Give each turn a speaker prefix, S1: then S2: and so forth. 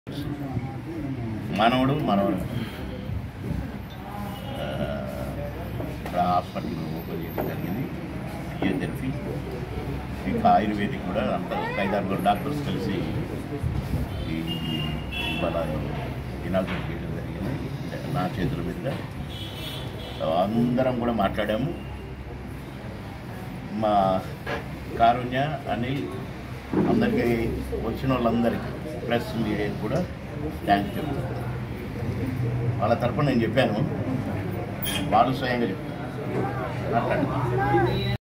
S1: మనవడు మనవడు ఆ, ఇక్కడ హాస్పిటల్ ఓపెన్ చేయడం జరిగింది ఫిజియోథెరపీ ఇంకా ఆయుర్వేదిక్ కూడా అంత ఒక ఐదారు డాక్టర్స్ కలిసి ఈ ఇవాళ ఇనాగ్రేట్ చేయడం జరిగింది నా చేతుల మీదుగా అందరం కూడా మాట్లాడాము మా కారుణ్య అనిల్ అందరికీ వచ్చిన వాళ్ళందరికీ ప్లస్ మీడియాకి కూడా థ్యాంక్స్ చెప్తాను వాళ్ళ తరపున నేను చెప్పాను వాళ్ళు స్వయంగా చెప్తాను మాట్లాడండి